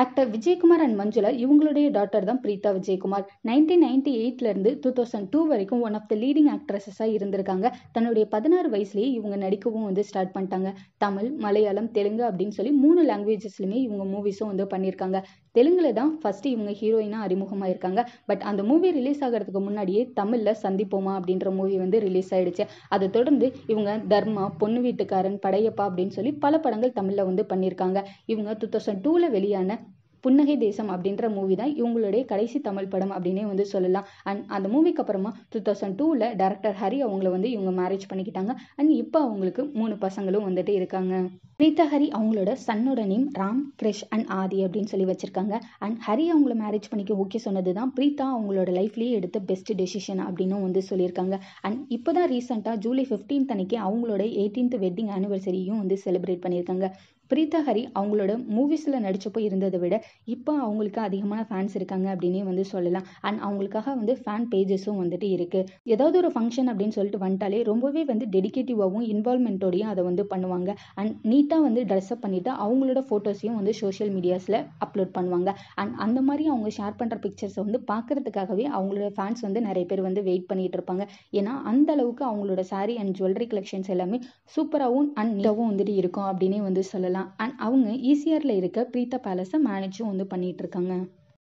actor Vijayakumar and Manjula இவங்களுடைய daughter தான் Preetha Vijayakumar nineteen ninety எயிட்லேருந்து டூ தௌசண்ட் டூ வரைக்கும் ஒன் ஆஃப் த லீடிங் ஆக்ட்ரஸஸாக இருந்திருக்காங்க தன்னுடைய பதினாறு வயசுலேயே இவங்க நடிக்கவும் வந்து ஸ்டார்ட் பண்ணிட்டாங்க தமிழ் மலையாளம் தெலுங்கு அப்படின்னு சொல்லி மூணு லாங்குவேஜஸ்லையுமே இவங்க மூவிஸும் வந்து பண்ணியிருக்காங்க தெலுங்குல தான் ஃபர்ஸ்ட் இவங்க ஹீரோயினாக அறிமுகமாக இருக்காங்க பட் அந்த மூவி ரிலீஸ் ஆகிறதுக்கு முன்னாடியே தமிழில் சந்திப்போமா அப்படின்ற மூவி வந்து ரிலீஸ் ஆயிடுச்சு அதை தொடர்ந்து இவங்க தர்மா பொண்ணு வீட்டுக்காரன் படையப்பா அப்படின்னு சொல்லி பல படங்கள் தமிழில் வந்து பண்ணியிருக்காங்க இவங்க டூ தௌசண்ட் டூவில் வெளியான புன்னகை தேசம் அப்படின்ற மூவி தான் இவங்களுடைய கடைசி தமிழ் படம் அப்படின்னே வந்து சொல்லலாம் அண்ட் அந்த மூவிக்கு அப்புறமா டூ தௌசண்ட் டூவில் டேரக்டர் ஹரி அவங்கள வந்து இவங்க மேரேஜ் பண்ணிக்கிட்டாங்க அண்ட் இப்போ அவங்களுக்கு மூணு பசங்களும் வந்துட்டு இருக்காங்க பிரீதா ஹரி அவங்களோட சன்னோட நேம் ராம் கிரிஷ் அண்ட் ஆதி அப்படின்னு சொல்லி வச்சிருக்காங்க அண்ட் ஹரி அவங்கள மேரேஜ் பண்ணிக்க ஓகே சொன்னது தான் பிரீதா அவங்களோட லைஃப்லேயே எடுத்த பெஸ்ட் டெசிஷன் அப்படின்னு வந்து சொல்லியிருக்காங்க அண்ட் இப்போ தான் ரீசெண்டாக ஜூலை ஃபிஃப்டீன்த் அன்னைக்கு அவங்களோட எயிட்டீன்த் வெட்டிங் ஆனிவர்சரியும் வந்து செலிப்ரேட் பண்ணியிருக்காங்க பிரீதா ஹரி அவங்களோட மூவிஸில் நடிச்சப்போ இருந்ததை விட இப்போ அவங்களுக்கு அதிகமான ஃபேன்ஸ் இருக்காங்க அப்படின்னே வந்து சொல்லலாம் அண்ட் அவங்களுக்காக வந்து ஃபேன் பேஜஸும் வந்துட்டு இருக்குது ஏதாவது ஒரு ஃபங்க்ஷன் அப்படின்னு சொல்லிட்டு வந்துட்டாலே ரொம்பவே வந்து டெடிகேட்டிவாகவும் இன்வால்மெண்ட்டோடையும் அதை வந்து பண்ணுவாங்க அண்ட் நீட்டாக வந்து ட்ரெஸ்அப் பண்ணிவிட்டு அவங்களோட ஃபோட்டோஸையும் வந்து சோஷியல் மீடியாஸில் அப்லோட் பண்ணுவாங்க அண்ட் அந்த மாதிரி அவங்க ஷேர் பண்ணுற பிக்சர்ஸை வந்து பார்க்கறதுக்காகவே அவங்களோட ஃபேன்ஸ் வந்து நிறைய பேர் வந்து வெயிட் பண்ணிட்டு இருப்பாங்க ஏன்னா அந்த அளவுக்கு அவங்களோட சாரீ அண்ட் ஜுவல்லரி கலெக்ஷன்ஸ் எல்லாமே சூப்பராகவும் அண்ட் நீட்டாகவும் வந்துட்டு இருக்கும் அப்படின்னே வந்து சொல்லலாம் அண்ட் அவங்க ஈசிஆரில் இருக்க பிரீதா பேலஸை மேனேஜும் வந்து பண்ணிட்டு இருக்காங்க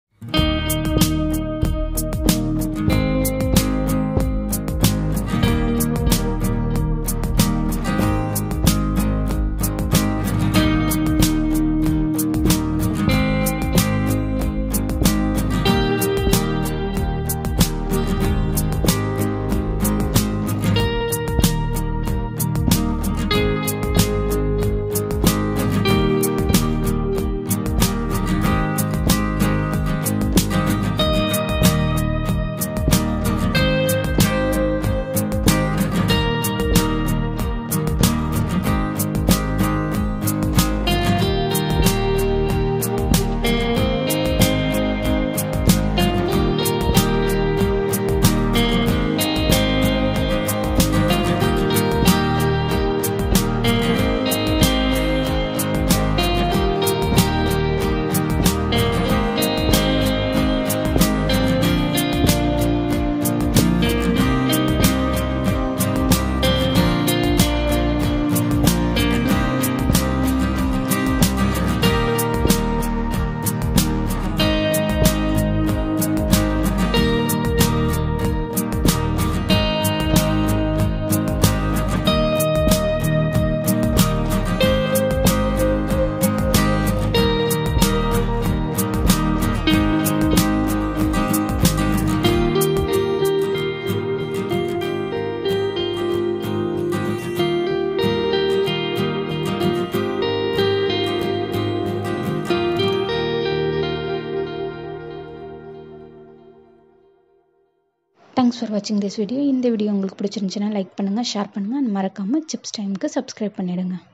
தேங்க்ஸ் ஃபார் வாட்சிங் திஸ் வீடியோ இந்த வீடியோ உங்களுக்கு பிடிச்சிருந்துச்சுன்னா லைக் பண்ணுங்கள் ஷேர் பண்ணுங்கள் அண்ட் மறக்காமல் சிப்ஸ் டைமுக்கு சப்ஸ்கிரைப் பண்ணிவிடுங்க